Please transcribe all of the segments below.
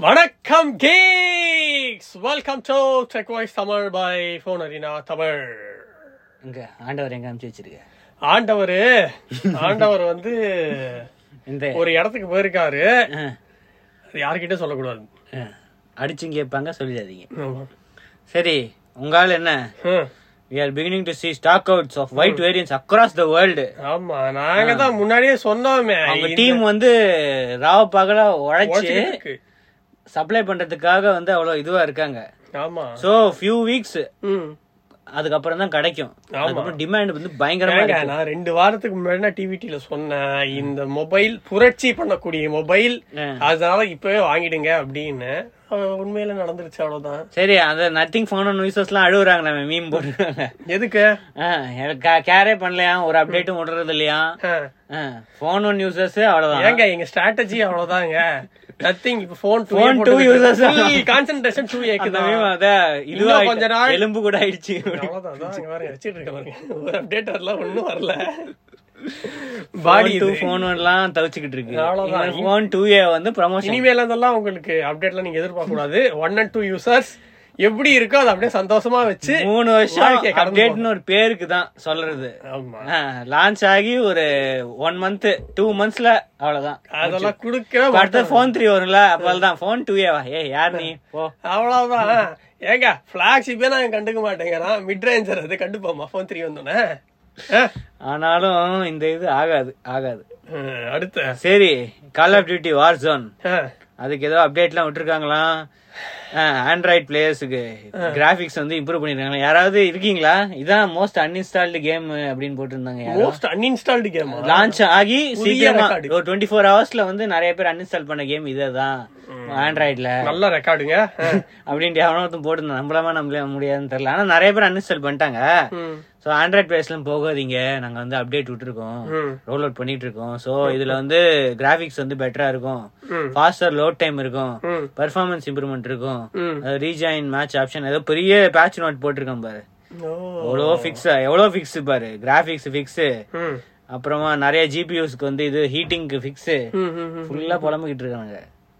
வணக்கம் geeks welcome to tech voice Tamil by phone arena Tamil இங்க ஆண்டவர் எங்க அனுப்பிச்சு வச்சிருக்க ஆண்டவர் ஆண்டவர் வந்து இந்த ஒரு இடத்துக்கு போயிருக்காரு அஹ், அது யார்கிட்ட சொல்லக்கூடாது அஹ், அடிச்சும் கேட்பாங்க சொல்லிடாதீங்க ஆமா. சரி உங்களால என்ன ஹம். we are beginning to see stock outs of white variants across the world ஆமா நாங்க தான் முன்னாடியே சொன்னோமே அவங்க இந்த டீம் வந்து ராவ பகலா உழைச்சு உழைச்சிக்கிட்டு இருக்கு. சப்ளை பண்றதுக்காக வந்து அவ்வளவு இதுவா இருக்காங்க ஆமா சோ ஃபியூ வீக்ஸ் ம். அதுக்கப்புறம் தான் கிடைக்கும் அதுக்கப்புறம் டிமாண்ட் வந்து பயங்கரமா ஏங்க, இருக்கு நான் ரெண்டு வாரத்துக்கு முன்னாடி நான் டிவிடில சொன்னேன் இந்த மொபைல் புரட்சி பண்ணக்கூடிய மொபைல் அஹ். அதனால இப்பவே வாங்கிடுங்க அப்படின்னு அஹ் உண்மையில நடந்துருச்சு அவ்வளவுதான் சரி அந்த நத்திங் ஃபோன் நியூஸஸ் எல்லாம் அழுகுறாங்க நம்ம மீம் போட்டு எதுக்கு கேரே பண்ணலையா ஒரு அப்டேட்டும் விடுறது இல்லையா அஹ். போன் ஒன் யூசர்ஸ் அவ்வளவுதான் ஏங்க எங்க ஸ்ட்ராட்டஜி அவ்வளவுதாங்க நத்திங் இப்ப phone two Phone two users. Concentration to அந்த ஏக்குதான் meme அதான் இதுவா இன்னும் கொஞ்ச நாள் எலும்பு கூட ஆயிடுச்சு அவ்வளவுதான் அதான் அங்க பாருங்க வச்சிட்டு இருக்க பாருங்க ஒரு அப்டேட் வரல ஒண்ணும் வரல பாடி பாடி டூ போன் எல்லாம் தவிச்சுக்கிட்டு இருக்கு அவ்வளவுதான். போன் டூ ஏ வந்து ப்ரமோஷன் இனிமேல இருந்தெல்லாம் உங்களுக்கு அப்டேட்லாம் நீங்க எதிர்பார்க்க கூடாது ஒன் அண்ட் டூ யூசர்ஸ் எப்படி இருக்கோ அதை அப்படியே சந்தோஷமா வச்சு மூணு வருஷம் வாழ்க்கையை கடந்து அப்டேட்னு ஒரு பேருக்கு தான் சொல்றது ஆமா லான்ச் ஆகி ஒரு ஒன் மந்த் டூ மந்த்ஸ்ல அவ்வளவுதான் அதெல்லாம் கொடுக்கவே அடுத்த மாட்டாங்க. போன் த்ரீ வரும்ல அப்பதான் போன் டூ ஏவா ஏ யார் நீ போ அவ்வளவுதான் ஏங்க பிளாக்ஷிப்பே நான் கண்டுக்க மாட்டேங்கிறான் மிட் ரேஞ்சர் அது கண்டுப்போமா போன் த்ரீ வந்தோன்னே அஹ். ஆனாலும் இந்த இது ஆகாது ஆகாது அஹ், அடுத்த சரி call of duty war zone அஹ். அதுக்கு ஏதோ அப்டேட்லாம் விட்டுருக்காங்களாம் ஆண்ட்ராய்ட் பிளேயர்ஸுக்கு கிராபிக்ஸ் வந்து இம்ப்ரூவ் பண்ணிருக்காங்க யாராவது இருக்கீங்களா இதான் மோஸ்ட் அன்இன்ஸ்டால்டு கேம் அப்படின்னு போட்டிருந்தாங்க யாரோ மோஸ்ட் அன்இன்ஸ்டால்டு கேம் லான்ச் ஆகி புதிய சீக்கிரமா record. ஒரு டுவெண்ட்டி ஃபோர் ஹவர்ஸ்ல வந்து நிறைய பேர் அன்இன்ஸ்டால் பண்ண கேம் இதுதான் ஆண்ட்ராய்ட்ல நல்ல ரெக்கார்டுங்க அப்படின்ட்டு எவனோ ஒருத்தன் போட்டிருந்தான் நம்மளாம நம்மள முடியாதுன்னு தெரியல ஆனா நிறைய பேர் அன்இன்ஸ்டால் பண்ணிட்டாங்க ஸோ ஆண்ட்ராய்ட் பிளேஸ்லாம் போகாதீங்க நாங்க வந்து அப்டேட் விட்டுருக்கோம் ரோல் அவுட் பண்ணிட்டு இருக்கோம் ஸோ இதுல வந்து கிராபிக்ஸ் வந்து பெட்டரா இருக்கும் ம். ஃபாஸ்டர் லோட் டைம் இருக்கும் ம். பெர்ஃபார்மன்ஸ் இம்ப்ரூவ்மெண்ட் இருக்கும் ம். ரீஜாயின் மேட்ச் ஆப்ஷன் ஏதோ பெரிய பேட்ச் நோட் போட்டிருக்கான் பாரு ஓ. எவ்வளோ ஃபிக்ஸ் எவ்வளோ ஃபிக்ஸ் பாரு கிராபிக்ஸ் ஃபிக்ஸ் ம். அப்புறமா நிறைய ஜிபியூஸ்க்கு வந்து இது ஹீட்டிங்க்கு ஃபிக்ஸ் ம், ம், ம். ஃபுல்லா புலம்பிக்கிட்டு இருக்காங்க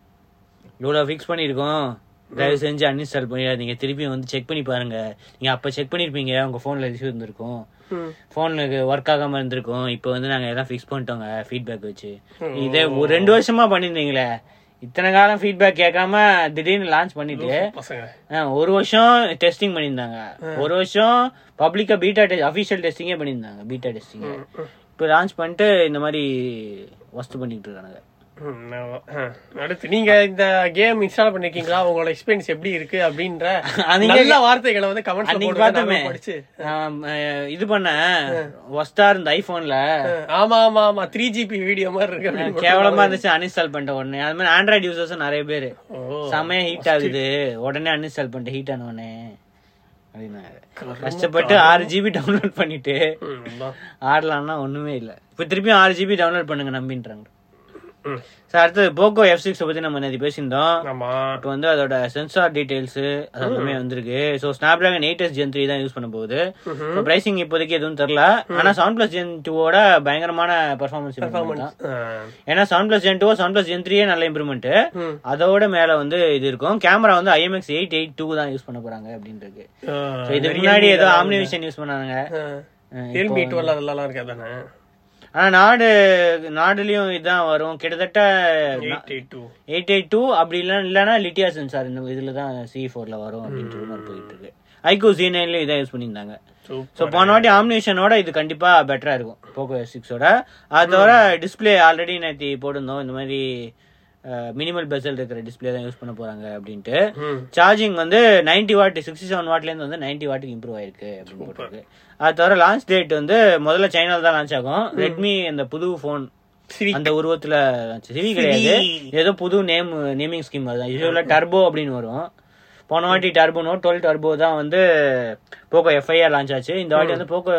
இவ்வளோ ஃபிக்ஸ் பண்ணியிருக்கோம் தயவு செஞ்சு அன்இன்ஸ்டால் பண்ணிடாதீங்க திருப்பி வந்து செக் பண்ணி பாருங்க நீங்க அப்ப செக் பண்ணிருப்பீங்க உங்க போன்ல இஷ்யூ இருந்திருக்கும் ம். போனுக்கு ஒர்க் ஆகாம இருந்திருக்கும் இப்போ வந்து நாங்க எல்லாம் ஃபிக்ஸ் பண்ணிட்டோங்க ஃபீட்பேக் வச்சு இதே ஒரு ரெண்டு வருஷமா பண்ணிருந்தீங்களே இத்தனை காலம் ஃபீட்பேக் கேட்காம திடீர்னு லான்ச் பண்ணிட்டு பசங்க ஆ, ஒரு வருஷம் டெஸ்டிங் பண்ணியிருந்தாங்க ஒரு வருஷம் பப்ளிக்கா பீட்டா டெஸ்ட் அஃபிஷியல் டெஸ்டிங்கே பண்ணியிருந்தாங்க பீட்டா டெஸ்டிங் இப்போ லான்ச் பண்ணிட்டு இந்த மாதிரி ஒஸ்ட் பண்ணிட்டு இருக்கானுங்க ம், நான் அஹ். அடுத்து நீங்க இந்த கேம் இன்ஸ்டால் பண்ணிருக்கீங்களா உங்களோட எக்ஸ்பீரியன்ஸ் எப்படி இருக்கு அப்படின்ற அன்னைக்கு- நல்ல வார்த்தைகளை வந்து கமெண்ட்ஸ்ல அன்னைக்கு போடுங்க பார்த்தோமே நானும் படிச்சு நான், அஹ், இது பண்ண ஒஸ்டா இருந்த ஐபோன்ல அஹ், ஆமா ஆமா ஆமா த்ரீ ஜிபி வீடியோ மாதிரி இருக்கு அப்படின்னு போட்டு- கேவலமா இருந்துச்சு அன்இன்ஸ்டால் பண்ணிட்ட உடனே அது மாதிரி ஆண்ட்ராய்டு யூசர்ஸும் நிறைய பேரு ஓ. செமையா ஹீட் ஆகுது உடனே அன்இன்ஸ்டால் பண்ணிட்டு ஹீட் ஆனவனே அப்படின்னாரு கஷ்டப்பட்டு ஆறு ஜிபி டவுன்லோட் பண்ணிட்டு ம், அதான். ஆடலாம்னா ஒண்ணுமே இல்ல இப்ப திருப்பியும் ஆறு ஜிபி டவுன்லோட் பண்ணுங்க நம்பின்றாங்க ம். சார் அடுத்து போக்கோ எஃப் சிக்ஸ் பத்தி நம்ம நேற்று பேசியிருந்தோம் ஆமா இப்போ வந்து அதோட சென்சார் டீடைல்ஸ் அது எல்லாமே வந்திருக்கு so snapdragon eight S gen three தான் யூஸ் பண்ண போகுது பிரைசிங் இப்போதைக்கு எதுவும் தெரியல ஆனா செவன் பிளஸ் ஜென் டூவோட பயங்கரமான பெர்ஃபார்மன்ஸ் இம்ப்ரூவ்மெண்ட் தான் அஹ், ஏன்னா seven plus gen two seven plus gen த்ரீயே நல்ல இம்ப்ரூவ்மெண்ட் ம். அதோட மேல வந்து இது இருக்கும் கேமரா வந்து ஐஎம்எக்ஸ் எயிட் எயிட் டூ தான் யூஸ் பண்ண போறாங்க அப்படின்னு இருக்கு அஹ், So இதுக்கு முன்னாடி ஏதோ ஆம்னிவிஷன் யூஸ் பண்ணாங்க அஹ், அஹ் ரியல்மி டுவெல் அதெல்லாம் இருக்கா தானே ஆனா நாடு நாடுலயும் இதுதான் வரும் கிட்டத்தட்ட eight eight two eight eight two அப்படி இல்லைன்னா இல்லைன்னா லிட்டியா சென்சார் இந்த இதுல தான் சி ஃபோர்ல வரும் அப்படின்ற மாதிரி போயிட்டு இருக்கு ஐகோ சி நைன்லயும் இதான் யூஸ் பண்ணியிருந்தாங்க ஸோ போன வாட்டி ஆம்னிஷனோட இது கண்டிப்பா பெட்டரா இருக்கும் போக்கோ எஸ் சிக்ஸோட அது தவிர டிஸ்பிளே ஆல்ரெடி நேற்று போட்டிருந்தோம் இந்த மாதிரி மினிமல் பெசல் இருக்கிற டிஸ்பிளே தான் யூஸ் பண்ண போறாங்க அப்படின்ட்டு ம். சார்ஜிங் வந்து 90 வாட் சிக்ஸ்டி செவன் வாட்லேருந்து வந்து 90 வாட்டுக்கு இம்ப்ரூவ் ஆயிருக்கு அப்படின்னு போட்டிருக்கு அது தவிர லான்ச் டேட் வந்து முதல்ல சைனால தான் லான்ச் ஆகும் ரெட்மி அந்த புது ஃபோன் சிவி அந்த உருவத்துல சிவி கிடையாது ஏதோ புது நேம் நேமிங் ஸ்கீம் அதுதான் யூஸ்வலா டர்போ அப்படின்னு வரும் போன வாட்டி டர்போ நோ டுவெல் டர்போ தான் வந்து போக்கோ எஃப்ஐஆர் லான்ச் ஆச்சு இந்த வாட்டி வந்து போக்கோ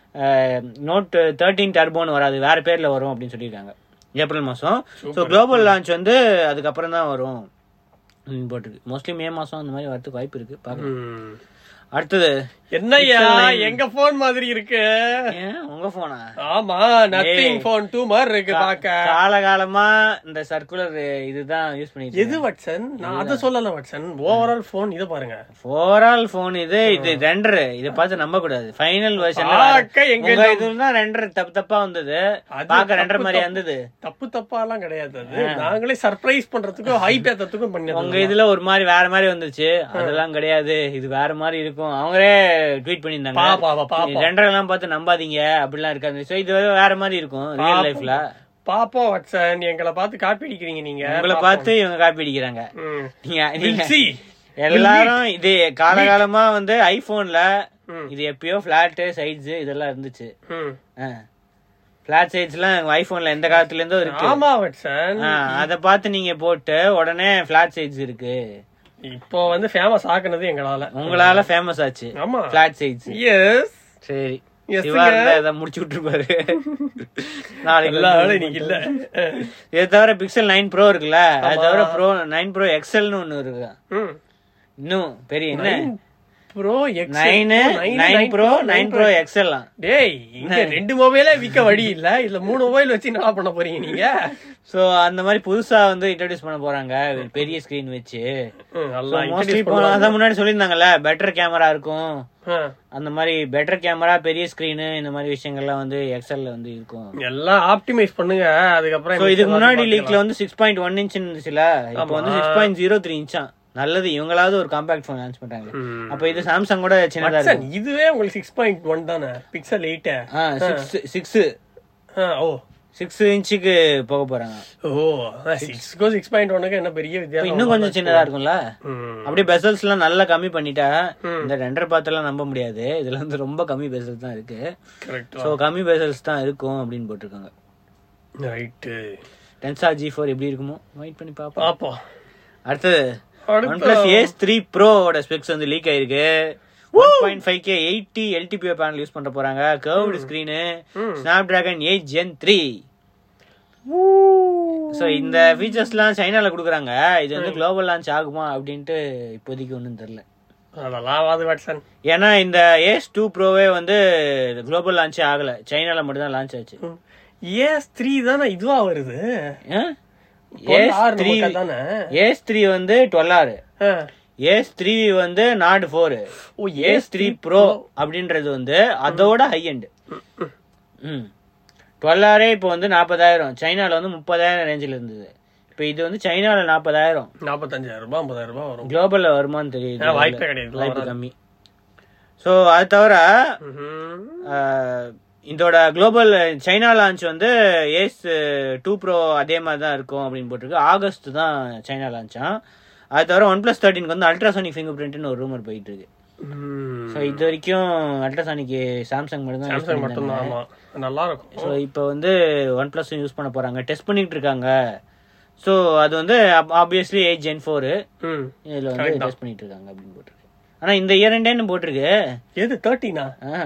நோட் தேர்ட்டீன் டர்போன்னு வராது வேற பேர்ல வரும் அப்படின்னு சொல்லியிருக்காங்க ஏப்ரல் மாசம் ஸோ குளோபல் லான்ச் வந்து அதுக்கப்புறம் தான் வரும் அப்படின்னு போட்டிருக்கு மோஸ்ட்லி மே மாசம் அந்த மாதிரி வரதுக்கு வாய்ப்பு இருக்கு பார்க்கலாம் ம். அடுத்தது என்னய்யா எங்க போன் மாதிரி இருக்கு ஏன் உங்க போனா ஆமா நத்திங் போன் டூ மாதிரி இருக்கு பாக்க காலகாலமா இந்த சர்க்குலர் இதுதான் யூஸ் பண்ணிட்டு எது வட்சன் நான் அதை சொல்லல வட்சன் ஓவரால் போன் இத பாருங்க ஓவரால் போன் இது இது ரெண்டர் இத பார்த்து நம்ப கூடாது ஃபைனல் வெர்ஷன் பார்க்க எங்க உங்க இதுல தான் ரெண்டர் தப்பு தப்பா வந்தது அது பார்க்க ரெண்டர் தப்பு மாதிரி தப்பு. இருந்தது தப்பு தப்பாலாம் கிடையாது அது நாங்களே சர்ப்ரைஸ் பண்றதுக்கும் ஹைப் ஏத்தறதுக்கும் உங்க பண்ணி இதுல ஒரு மாதிரி வேற மாதிரி வந்துச்சு அதெல்லாம் கிடையாது இது வேற மாதிரி இருக்கும் அவங்களே ட்வீட் பண்ணியிருந்தாங்க பாப்பா பாப்பா ரெண்டர் எல்லாம் பார்த்து நம்பாதீங்க அப்படிலாம் இருக்காது சோ இது வேற மாதிரி இருக்கும் ரியல் லைஃப்ல பாப்போம் வட்சன் எங்களை பார்த்து காப்பி அடிக்கிறீங்க நீங்க உங்களை பார்த்து இவங்க காப்பி அடிக்கிறாங்க ம். நீங்க We'll நீங்க see. எல்லாரும் இது காலகாலமா வந்து ஐபோன்ல ம். இது எப்பயோ பிளாட் சைட்ஸ் இதெல்லாம் இருந்துச்சு ம். பிளாட் சைட்ஸ் எல்லாம் ஐபோன்ல எந்த காலத்துல இருந்தோ இருக்கு ஆமா வட்சன் ஆ, அத பார்த்து நீங்க போட்டு உடனே பிளாட் சைட்ஸ் இருக்கு இப்போ வந்து ஃபேமஸ் ஆக்குனது எங்களால உங்களால ஃபேமஸ் ஆச்சு ஆமா பிளாட் சைட்ஸ் எஸ் சரி Yes, சிவா இருந்தா இதை முடிச்சு விட்டுருப்பாரு நாளைக்கு எல்லா வந்து வேலை இன்னைக்கு இல்ல இதை தவிர பிக்சல் நைன் ப்ரோ இருக்குல்ல அது தவிர ப்ரோ நைன் ப்ரோ எக்ஸல்னு ஒண்ணு இருக்கு ம். இன்னும் பெரிய என்ன pro X nine nine pro nine pro எக்ஸல்லாம் டேய் இங்க ரெண்டு மொபைலே விக்க வழி இல்ல இதுல மூணு மொபைல் வச்சு என்ன பண்ண போறீங்க நீங்க சோ அந்த மாதிரி புதுசா வந்து இன்ட்ரோடியூஸ் பண்ண போறாங்க பெரிய ஸ்கிரீன் வச்சு ம், நல்லா மோஸ்ட்லி introduce இப்போ அதான் முன்னாடி சொல்லியிருந்தாங்கல்ல பெட்டர் கேமரா இருக்கும் ஆ, அந்த மாதிரி பெட்டர் கேமரா பெரிய ஸ்கிரீனு இந்த மாதிரி விஷயங்கள்லாம் வந்து எக்ஸல்ல வந்து இருக்கும் எல்லாம் ஆப்டிமைஸ் பண்ணுங்க அதுக்கப்புறம் சோ இதுக்கு முன்னாடி லீக்ல வந்து சிக்ஸ் பாயிண்ட் ஒன் இன்ச் இருந்துச்சுல இப்போ வந்து சிக்ஸ் பாயிண்ட் ஜீரோ த்ரீ இன்ச்சா நல்லது இவங்களாவது ஒரு காம்பாக்ட் ஃபோன் லான்ச் பண்றாங்க ம். அப்ப இது சாம்சங் கூட சின்னதா Watson, இருக்கும் இதுவே உங்களுக்கு சிக்ஸ் பாயிண்ட் ஒன் தானே பிக்சல் எயிட் ஆ சிக்ஸ் சிக்ஸ் ஓ சிக்ஸ் இன்ச்சுக்கு போக போறாங்க ஓ சிக்ஸ்க்கோ சிக்ஸ் பாயிண்ட் ஒன்னுக்கு என்ன பெரிய இப்ப வித்தியாசம் இன்னும் கொஞ்சம் சின்னதா இருக்கும்ல ம். அப்படியே பெசல்ஸ் எல்லாம் நல்லா கம்மி பண்ணிட்டா இந்த ரெண்டரை பார்த்தெல்லாம் நம்ப முடியாது இதுல வந்து ரொம்ப கம்மி பெசல்ஸ் தான் இருக்கு கரெக்ட் சோ கம்மி பெசல்ஸ் தான் இருக்கும் அப்படின்னு போட்டிருக்காங்க ரைட்டு டென்சா ஜி ஃபோர் எப்படி இருக்குமோ வெயிட் பண்ணி பாப்போம் பாப்போம் அடுத்தது அடுத்து- ஒன் பிளஸ் ஏஸ் த்ரீ ப்ரோவோட ஸ்பெக்ஸ் வந்து லீக் ஆயிருக்கு one point five K eighty LTPO panel use பண்ண போறாங்க curved screen snapdragon eight gen three so இந்த ஃபீச்சர்ஸ்லாம் சைனால கொடுக்குறாங்க இது வந்து குளோபல் லான்ச் ஆகுமா அப்படின்ட்டு இப்போதைக்கு ஒன்றும் தெரியல அதெல்லாம் ஆகாது வாட்சன் ஏன்னா இந்த ஏஸ் டூ ப்ரோவே வந்து குளோபல் லான்ச்சே ஆகல சைனால மட்டும் தான் லான்ச் ஆச்சு ஏஸ் த்ரீ தானே இதுவா வருது ஏஸ் ஆறு த்ரீ நமக்கு தானே ஏஸ் த்ரீ வந்து டுவெல் ஆறு ஏஸ் த்ரீ வந்து not four O ace three pro அப்படின்றது வந்து அதோட ஹை எண்ட் ம் டுவெல் ஆரே இப்போ வந்து நாற்பதாயிரம் சைனால வந்து முப்பதாயிரம் ரேஞ்சில் இருந்தது இப்போ இது வந்து சைனால நாற்பதாயிரம் நாற்பத்தஞ்சாயிரம் ரூபாய் ஐம்பதாயிரம் ரூபாய் வரும் குளோபல்ல வருமான்னு தெரியுது ஆ, வாய்ப்பே கிடையாது வாய்ப்பு கம்மி ஸோ அது தவிர ம்ஹும். ஆஹ், இதோட குளோபல் சைனா லான்ச் வந்து ஏஸ் டூ ப்ரோ அதே மாதிரி தான் இருக்கும் அப்படின்னு போட்டிருக்கு ஆகஸ்ட் தான் சைனா லான்ச்சா அது தவிர ஒன் பிளஸ் தேர்ட்டினுக்கு வந்து அல்ட்ராசானிக் ஃபிங்கர் பிரிண்ட்னு ஒரு ரூமர் போயிட்டு இருக்கு ம். ஸோ இது வரைக்கும் அல்ட்ராசானிக் சாம்சங் மட்டும் தான் சாம்சங் மட்டும்தான் ஆமா நல்லா இருக்கும் ஸோ இப்போ வந்து ஒன் பிளஸ் யூஸ் பண்ண போறாங்க டெஸ்ட் பண்ணிட்டு இருக்காங்க ஸோ அது வந்து ஆப்வியஸ்லி எயிட் ஜென் ஃபோரு ம். இதில் வந்து டெஸ்ட் பண்ணிட்டு இருக்காங்க அப்படின்னு போட்டிருக்கு ஆனால் இந்த இயர் ரெண்டேன்னு போட்டிருக்கு எது தேர்ட்டினா ஆ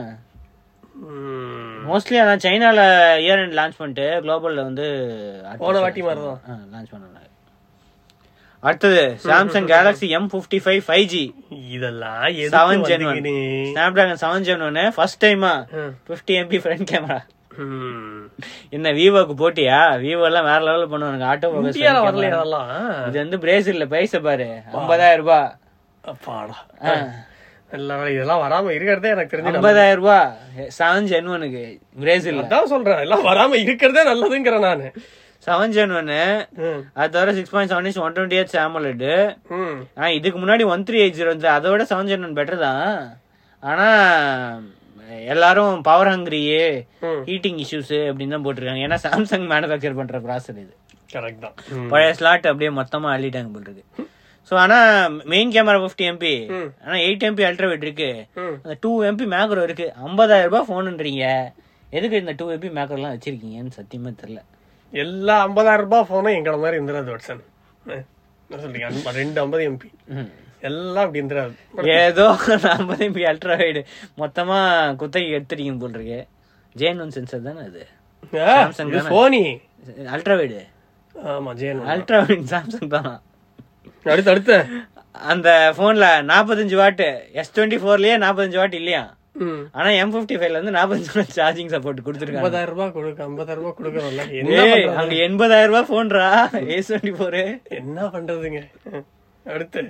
மோஸ்ட்லி அதான் சைனால இயர் எண்ட் லான்ச் பண்ணிட்டு குளோபல்ல வந்து போன வாட்டி மாதிரி தான். லான்ச் பண்ணாங்க அடுத்தது Samsung Galaxy M fifty five five G இதெல்லாம் செவன் எதுக்கு ஜென் ஒன் வந்துக்கினு? ஸ்னாப் டிராகன் செவன் ஜென் ஒன்னு ஃபர்ஸ்ட் டைமா ம். ஃபிஃப்டி எம்பி ஃப்ரண்ட் கேமரா ம். என்ன விவோக்கு போட்டியா விவோ எல்லாம் வேற லெவல்ல பண்ணுவாங்க ஆட்டோ இந்தியால வரலையா அதெல்லாம் இது வந்து பிரேசில்ல பைசா பாரு ஐம்பதாயிரம் ரூபாய் அப்பாடா எல்லாம் இதெல்லாம் வராம இருக்கிறதே எனக்கு தெரிஞ்சு ஐம்பதாயிரம் ரூபாய் செவன் ஜென் ஒனுக்கு பிரேசில்ல அதான் சொல்றேன் எல்லாம் வராம இருக்கிறதே நல்லதுங்கிறேன் நானு செவன் ஜென் ஒன்னு ம். அது தவிர six point seven inch one twenty eight AMOLED ம். ஆனா இதுக்கு முன்னாடி ஒன் த்ரீ எயிட் ஜீரோ அதை விட செவன் ஜென் ஒன் பெட்டர் தான் ஆனா எல்லாரும் பவர் ஹங்கிரி ம். ஹீட்டிங் இஷ்யூஸ் அப்படின்னு தான் போட்டிருக்காங்க ஏன்னா சாம்சங் மேனுஃபேக்சர் பண்ற ப்ராசர் இது கரெக்ட் தான் ம். பழைய ஸ்லாட் அப்படியே மொத்தமா அள்ளிட்டாங்க போல் இருக்கு ஸோ ஆனா மெயின் கேமரா ஃபிஃப்டி எம்பி ம். ஆனா எயிட் எம்பி அல்ட்ராவேட் இருக்கு ம். அந்த டூ எம்பி மேக்ரோ இருக்கு ஐம்பதாயிரம் ரூபாய் ஃபோனுன்றீங்க எதுக்கு இந்த டூ எம்பி மேக்ரோலாம் வச்சிருக்கீங்கன்னு சத்தியமா தெரியல எல்லா ஐம்பதாயிரம் ரூபாய் போனும் எங்கள மாதிரி இருந்துடாது வாட்சன் அஹ், என்ன சொல்றீங்க அந்த ரெண்டு ஐம்பது எம்பி ம். எல்லாம் அப்படி இருந்துடாது ஏதோ ஐம்பது எம்பி அல்ட்ரா வைடு மொத்தமா குத்தகை எடுத்துட்டீங்க போல் இருக்கு ஜேன் ஒன் சென்சர் தானே அது Samsung தானே? சோனி அல்ட்ரா வைடு ஆமா ஜேன் அல்ட்ரா வைடு சாம்சங் தான் அடுத்து அடுத்து அந்த போன்ல நாற்பத்தஞ்சு வாட்டு எஸ் டுவெண்ட்டி ஃபோர்லயே நாற்பத்தஞ்சு வாட் இல்லையா ம். ஆனா எம் பிப்டி ஃபைவ்ல வந்து நாற்பத்தஞ்சு வாட் சார்ஜிங் சப்போர்ட் கொடுத்துருக்காங்க ஐம்பதாயிரம் ரூபாய் கொடுக்க ஐம்பதாயிரம் ரூபாய் கொடுக்கறோம்ல என்ன ஏய் பண்றது? அங்க எண்பதாயிரம் ரூபாய் போன்றா ஏஸ் டுவெண்ட்டி ஃபோரு என்ன பண்றதுங்க ம். அடுத்து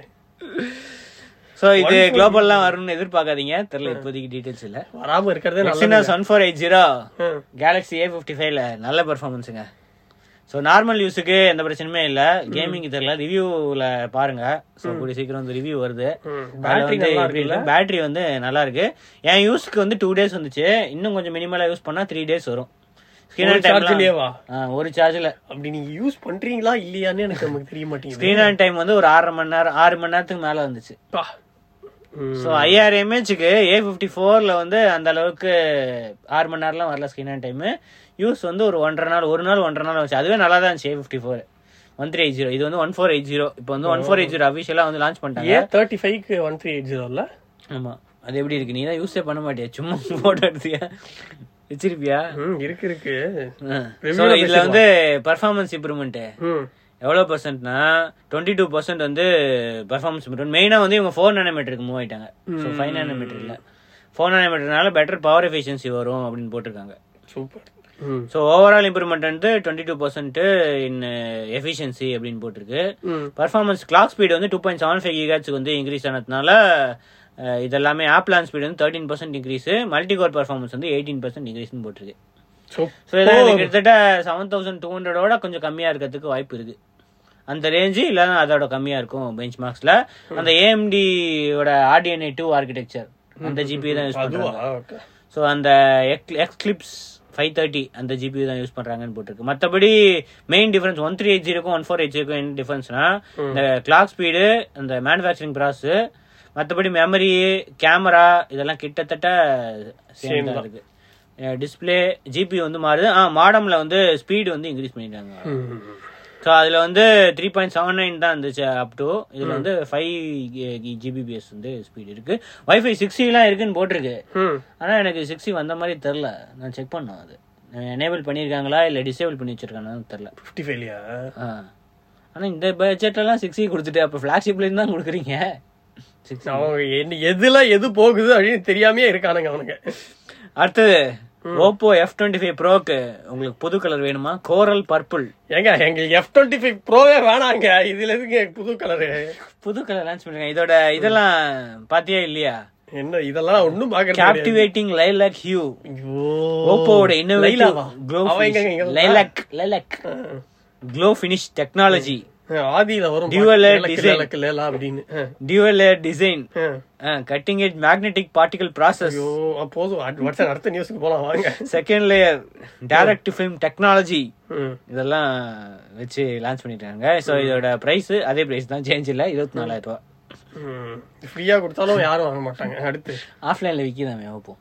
சோ இது குளோபல்லாம் வரும்னு எதிர்பார்க்காதீங்க தெரியல இப்போதைக்கு டீடைல்ஸ் இல்ல வராம இருக்கிறதே நல்லது Exynos one four eight zero ம். கேலக்ஸி ஏ ஃபிஃப்டி ஃபைவ்ல நல்ல பெர்ஃபார்மன்ஸுங்க ஸோ நார்மல் யூஸுக்கு எந்த பிரச்சனையுமே இல்லை கேமிங் தெரியல ரிவ்யூவில் பாருங்க ஸோ கூடிய சீக்கிரம் வந்து ரிவ்யூ வருது ம். அதுல பேட்டரி வந்து நல்லா எப்படி இருக்குல்ல இருக்கு பேட்டரி வந்து நல்லா இருக்கு என் யூஸ்க்கு வந்து டூ டேஸ் வந்துச்சு இன்னும் கொஞ்சம் மினிமலா யூஸ் பண்ணா த்ரீ டேஸ் வரும் ஸ்கிரீன் ஒரு ஆன் டைம் சார்ஜ்லயேவா ஒரு சார்ஜில் அப்படி நீங்க யூஸ் பண்றீங்களா இல்லையான்னு எனக்கு நமக்கு தெரிய மாட்டேங்குது ஸ்கிரீன் ஆன் டைம் வந்து ஒரு ஆறரை மணி நேரம் ஆறு மணி நேரத்துக்கு மேல வந்துச்சு பா. ம். ஸோ ஐஆர் எம்ஏஹெச்சுக்கு ஏ ஃபிஃப்டி ஃபோரில் வந்து அந்த அளவுக்கு ஆறு மணி நேரம்லாம் வரல ஸ்கிரீன் ஆன் டைமு யூஸ் வந்து ஒரு ஒன்றரை நாள் ஒரு நாள் ஒன்றரை நாள் வந்துச்சு அதுவே நல்லா தான் இருந்துச்சு A fifty four one three eight zero இது வந்து ஒன் ஃபோர் எயிட் ஜீரோ இப்போ வந்து ஒன் ஃபோர் எயிட் ஜீரோ அஃபிஷியலாக வந்து லான்ச் பண்ணிட்டாங்க ஏ தேர்ட்டி ஃபைவ்க்கு ஒன் த்ரீ எயிட் ஜீரோல ஆமா அது எப்படி இருக்கு நீ தான் யூஸே பண்ண மாட்டியா சும்மா போட்டோ எடுத்தியா வச்சிருப்பியா ம் இருக்கு இருக்கு ஸோ இதுல வந்து பர்ஃபார்மன்ஸ் இம்ப்ரூவ்மெண்ட் ம் எவ்வளோ பர்சன்ட்னா டுவெண்ட்டி டூ பர்சன்ட் வந்து பர்ஃபார்மன்ஸ் இம்ப்ரூவ்மெண்ட் மெயினாக வந்து இவங்க ஃபோர் நானோமீட்டருக்கு மூவ் ஆயிட்டாங்க ஸோ ஃபைவ் நானோமீட்டர் இல்லை ஃபோர் நானோமீட்டர்னால பெட்டர் பவர் எஃபிஷியன்சி வரும் அப்படின்னு போட்டிருக்காங்க சூப்பர் ம் ஸோ ஓவரால் இம்ப்ரூவ்மெண்ட் வந்து twenty two percent in efficiency அப்படின்னு போட்டிருக்கு ம் பர்ஃபார்மன்ஸ் கிளாக் ஸ்பீடு வந்து டூ பாயிண்ட் செவன் ஃபைவ் கிகாட்ஸ்க்கு வந்து இன்க்ரீஸ் ஆனதுனால அஹ், இது எல்லாமே ஆப் லான் ஸ்பீடு வந்து thirteen percent increase multi core performance வந்து எயிட்டீன் பர்சன்ட் இன்க்ரீஸ்னு போட்டிருக்கு ஸோ இதில் கிட்டத்தட்ட செவன் தௌசண்ட் டூ ஹண்ட்ரடோட கொஞ்சம் கம்மியாக இருக்கிறதுக்கு வாய்ப்பு இருக்கு அந்த ரேஞ்சு இல்லைன்னா அதோட கம்மியாக இருக்கும் பெஞ்ச் மார்க்ஸில் அந்த ஏஎம்டியோட ஆர்டிஎன்ஏ டூ ஆர்கிடெக்சர் அந்த ஜிபி தான் யூஸ் அதுவா பண்ணுறாங்க ஓகே ஸோ அந்த எக்ஸ்கிளிப்ஸ் ஃபைவ் தேர்ட்டி அந்த ஜிபி தான் யூஸ் பண்ணுறாங்கன்னு போட்டிருக்கு மற்றபடி main difference one three eight ஜீரோக்கும் ஒன் ஃபோர் எயிட் ஜீரோக்கும் என்ன டிஃபரன்ஸ்னா இந்த கிளாக் ஸ்பீடு அந்த மேனுஃபேக்சரிங் ப்ராசஸ் மற்றபடி மெமரி கேமரா இதெல்லாம் கிட்டத்தட்ட சேம் தான் இருக்கு டிஸ்பிளே ஜிபி வந்து மாறுது ஆ மாடம்ல வந்து ஸ்பீடு வந்து இன்க்ரீஸ் பண்ணிட்டாங்க ம் ஸோ அதில் வந்து த்ரீ பாயிண்ட் செவன் நைன் தான் இருந்துச்சு அப் டு இதில் வந்து ஃபைவ் ஜிபிபிஎஸ் வந்து ஸ்பீடு இருக்கு வைஃபை சிக்ஸ்டிலாம் இருக்குன்னு போட்டிருக்கு ம் ஆனால் எனக்கு சிக்ஸ்டி வந்த மாதிரி தெரில நான் செக் பண்ணோம் அது எனேபிள் பண்ணியிருக்காங்களா இல்லை டிசேபிள் பண்ணி வச்சிருக்காங்கன்னு தெரில ஃபிஃப்டி ஃபைவ்லையா ஆ ஆனால் இந்த பட்ஜெட்லலாம் சிக்ஸ்டி கொடுத்துட்டு அப்போ ஃப்ளாக்ஷிப்லேருந்து தான் கொடுக்குறீங்க சிக்ஸ் அவங்க என்ன எதுல எது போகுது அப்படின்னு தெரியாமயே இருக்கானுங்க அவனுங்க அடுத்தது ஓப்போ எஃப் டுவெண்ட்டி ஃபைவ் ப்ரோக்கு உங்களுக்கு புது கலர் வேணுமா கோரல் பர்பிள் ஏங்க எங்களுக்கு எஃப் டுவெண்ட்டி ஃபைவ் ப்ரோவே வேணாங்க இதுல எதுக்கு புது கலரு புது கலர் லான்ச் பண்ணிருக்காங்க இதோட இதெல்லாம் பாத்தியா இல்லையா என்ன இதெல்லாம் ஒண்ணும் பாக்குறது கேப்டிவேட்டிங் லைலாக் ஹியூ ஐயோ ஓப்போவோட இன்னோவேட்டிவ் லைலாவா? க்ளோ அவ எங்க இங்க இருக்கா? Lilac lilac glow finish technology ஆதியில வரும் Dual layer லேலக்கு, design. லேலக்கு, லேலா அப்படின்னு ஆ. டியூவல் லேயர் டிசைன் ஆ. Cutting edge magnetic particle process ஐயோ ஆ, போதும் அடுத்த வருஷம் அடுத்த நியூஸ்க்கு போலாம் வாங்க second layer direct film technology ம். இதெல்லாம் வச்சு லான்ச் பண்ணிட்டாங்க ஸோ இதோட பிரைஸ் அதே பிரைஸ் தான் சேஞ்ச் இல்லை இருபத்தி நாலாயிரம் ரூபா ம். ஃப்ரீயா கொடுத்தாலும் யாரும் வாங்க மாட்டாங்க அடுத்து ஆஃப்லைன்ல விற்கிதாமே ஓப்போ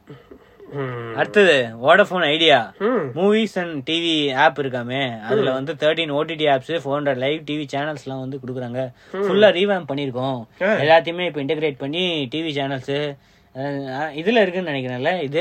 ம். அடுத்தது வோடஃபோன் ஐடியா ம். மூவிஸ் அண்ட் டிவி ஆப் இருக்காமே அதுல வந்து thirteen OTT apps four hundred live TV channels எல்லாம் வந்து கொடுக்குறாங்க ஃபுல்லா ரீவேம் பண்ணிருக்கோம் ஆ. எல்லாத்தையுமே இப்போ இன்டகிரேட் பண்ணி டிவி சேனல்ஸ் இதுல இருக்குன்னு நினைக்கிறேன்ல இது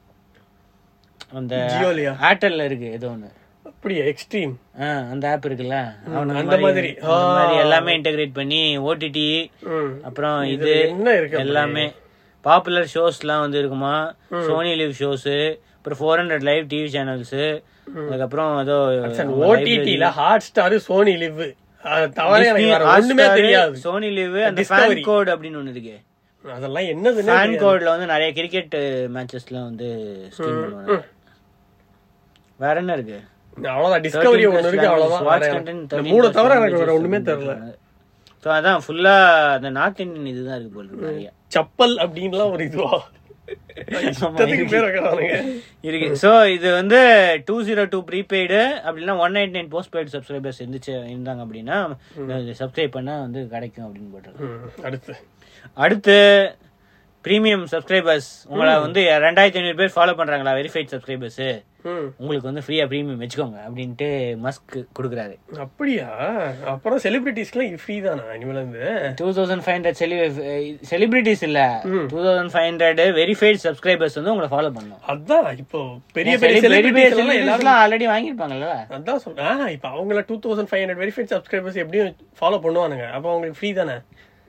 அந்த ஜியோலயா? ஏர்டெல்ல இருக்கு ஏதோ ஒண்ணு அப்படியா எக்ஸ்ட்ரீம் ஆ, அந்த ஆப் இருக்குல்ல அவன அந்த மாதிரி. அந்த மாதிரி எல்லாமே இன்டகிரேட் பண்ணி ஓடிடி ம். அப்புறம் இதுல இது என்ன இருக்கு அப்படி? எல்லாமே பாப்புலர் ஷோஸ்லாம் வந்து இருக்குமா சோனி லிவ் ஷோஸ் அப்புறம் four hundred live TV channels அதுக்கப்புறம் ஏதோ ஓடிடில ஹாட் ஸ்டார் சோனி லிவ் தவிர எனக்கு வேற ஒண்ணுமே தெரியாது சோனி லிவ் அந்த Discovery. ஃபேன் கோட் அப்படின்னு ஒண்ணு இருக்கு அதெல்லாம் என்னதுன்னு ஃபேன் கோட்ல வந்து நிறைய கிரிக்கெட் மேட்சஸ்லாம் வந்து ஸ்ட்ரீம் பண்ணுவாங்க வேற என்ன இருக்கு அவ்வளவுதான் டிஸ்கவரி ஒண்ணு இருக்கு அவ்வளவுதான் வேற எனக்கு- இந்த மூணு தவிர எனக்கு வேற ஒண்ணுமே தெரியல ஸோ அதான் ஃபுல்லா அந்த நார்த் இந்தியன் இதுதான் இருக்கு போல இருக்கு நிறைய சப்பல் அப்படின்லாம் ஒரு இதுவா இஷ்டத்துக்கு பேர் வைக்கிறானுங்க இருக்கு ஸோ இது வந்து டூ ஜீரோ டூ ப்ரீபெய்டு அப்படின்னா one nine nine postpaid subscribers இருந்துச்சு இருந்தாங்க அப்படின்னா சப்ஸ்கிரைப் பண்ணா வந்து கிடைக்கும் அப்படின்னு போட்டிருக்கு ம், அடுத்து அடுத்து பிரீமியம் சப்ஸ்கிரைபர்ஸ் உங்களை வந்து ரெண்டாயிரத்தி ஐநூறு பேர் ஃபாலோ பண்றாங்களா வெரிஃபைட் சப்ஸ்கிரைபர்ஸ் ம், உங்களுக்கு வந்து ஃப்ரீயா பிரீமியம் வச்சுக்கோங்க அப்படின்ட்டு மஸ்க் கொடுக்குறாரு அப்படியா அப்புறம் செலிபிரிட்டிஸ்க்குலாம் ஃப்ரீ தானா இனிமேல இருந்து two thousand five hundred celebrities இல்ல two thousand five hundred verified subscribers வந்து உங்களை ஃபாலோ பண்ணும் அதான் இப்போ பெரிய பெரிய செலிபிரிட்டிஸ் எல்லாம் எல்லாரும் ஆல்ரெடி வாங்கியிருப்பாங்கல்ல அதான் சொல்றேன் இப்போ அவங்கள two thousand five hundred verified subscribers எப்படியும் ஃபாலோ பண்ணுவானுங்க அப்போ அவங்களுக்கு ஃப்ரீ தானே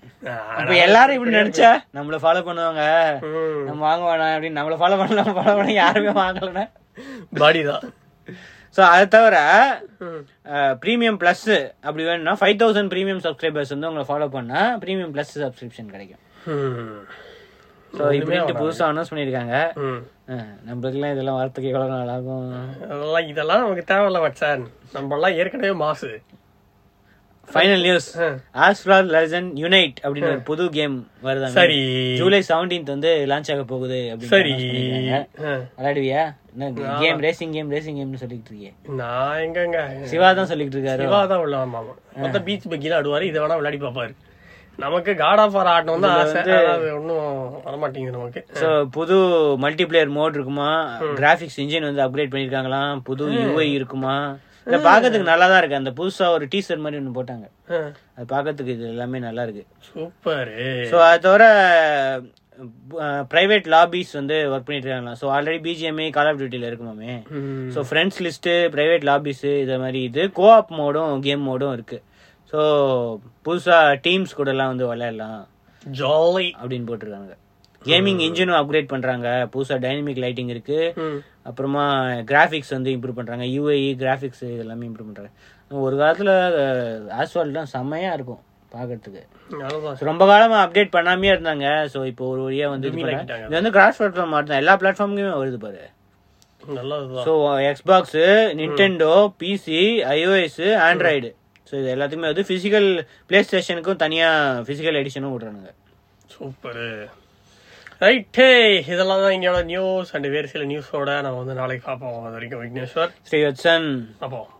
இப்ப எல்லாரும் இப்படி நினைச்சா நம்மள ஃபாலோ பண்ணுவாங்க ம். நம்ம வாங்க வேணாம் அப்படின்னு நம்மள ஃபாலோ பண்ணலாம் ஃபாலோ பண்ண யாருமே வாங்கலன்னா பாடி தான் ஸோ அதை தவிர ம். ப்ரீமியம் ப்ளஸ் அப்படி வேணும்னா ஃபைவ் தௌசண்ட் ப்ரீமியம் சப்ஸ்கிரைபர்ஸ் வந்து உங்களை ஃபாலோ பண்ணா ப்ரீமியம் ப்ளஸ் சப்ஸ்கிரிப்ஷன் கிடைக்கும் ம். ஸோ இப்படின்ட்டு புதுசாக அனௌன்ஸ் பண்ணியிருக்காங்க ம். அஹ், நம்மளுக்குலாம் இதெல்லாம் வரத்துக்கு எவ்வளோ நாள் ஆகும் அதெல்லாம் இதெல்லாம் நமக்கு தேவையில்ல மச்சான் நம்ம எல்லாம் ஏற்கனவே மாசு ஃபைனல் நியூஸ் ஆ. ஆஸ்ட்ரால் லெஜன் யுனைட் அப்படின்னு ஒரு புது கேம் வருதாங்க சரி ஜூலை செவன்டீன்த் வந்து லான்ச் ஆக போகுது அப்படின்னு சரி announce பண்ணிருக்காங்க. ஆ. விளையாடுவியா என்ன கேம் ரேசிங் கேம் ரேசிங் கேம்னு சொல்லிட்டு இருக்கியே நான் எங்கங்க சிவா தான் சொல்லிட்டு இருக்காரு சிவா தான் உள்ள ஆமா ஆமா மொத்த பீச் பக்கில ஆடுவாரு இதை வேணா விளையாடி பாப்பாரு நமக்கு காட் ஆஃப் ஆர் ஆடணும் தான் ஆசை அதாவது ஒன்றும் வரமாட்டேங்குது நமக்கு ஸோ புது மல்டிபிளேயர் மோட் இருக்குமா கிராஃபிக்ஸ் இன்ஜின் வந்து அப்கிரேட் பண்ணிருக்காங்களாம் புது யூஐ இருக்குமா இதை பார்க்கறதுக்கு நல்லா தான் இருக்கு அந்த புதுசா ஒரு டீசர் மாதிரி ஒன்று போட்டாங்க அது பார்க்கறதுக்கு இது எல்லாமே நல்லா இருக்கு சூப்பர் ஸோ அது தவிர பிரைவேட் லாபிஸ் வந்து ஒர்க் பண்ணிட்டு இருக்காங்களாம் so already BGMI call of டியூட்டியில் இருக்குமாமே so friends list private lobbies இதை மாதிரி இது கோஆப் மோடும் கேம் மோடும் இருக்கு ஸோ புதுசாக டீம்ஸ் கூடலாம் வந்து விளையாடலாம் ஜாலி அப்படின்னு போட்டிருக்காங்க கேமிங் இன்ஜினும் அப்கிரேட் பண்றாங்க புதுசா டைனமிக் லைட்டிங் இருக்கு அப்புறமா கிராஃபிக்ஸ் வந்து இம்ப்ரூவ் பண்றாங்க யூஐ கிராஃபிக்ஸ் எல்லாமே இம்ப்ரூவ் பண்றாங்க ஒரு காலத்துல ஆஸ்வால்ட் தான் செம்மையா இருக்கும் பாக்குறதுக்கு அவ்வளவுதான் So, ரொம்ப காலமா அப்டேட் பண்ணாமே இருந்தாங்க சோ இப்போ ஒரு வழியா வந்து இது Remeal பண்ணா- ஆக்கிட்டாங்க. இது வந்து கிராஸ் பிளாட்ஃபார்ம் தான் எல்லா பிளாட்ஃபார்முமே வருது பாரு நல்லதுதான் so Xbox Nintendo PC iOS Android so இது எல்லாத்துக்குமே வந்து பிசிக்கல் பிளே ஸ்டேஷனுக்கும் தனியா பிசிக்கல் எடிஷனும் விடுறானுங்க சூப்பர் ரைட்டே இதெல்லாம் தான் இங்கோட நியூஸ் அண்ட் வேறு சில நியூஸோட நம்ம வந்து நாளைக்கு பார்ப்போம் அது வரைக்கும் விக்னேஸ்வர் ஸ்ரீவத்சன் பார்ப்போம்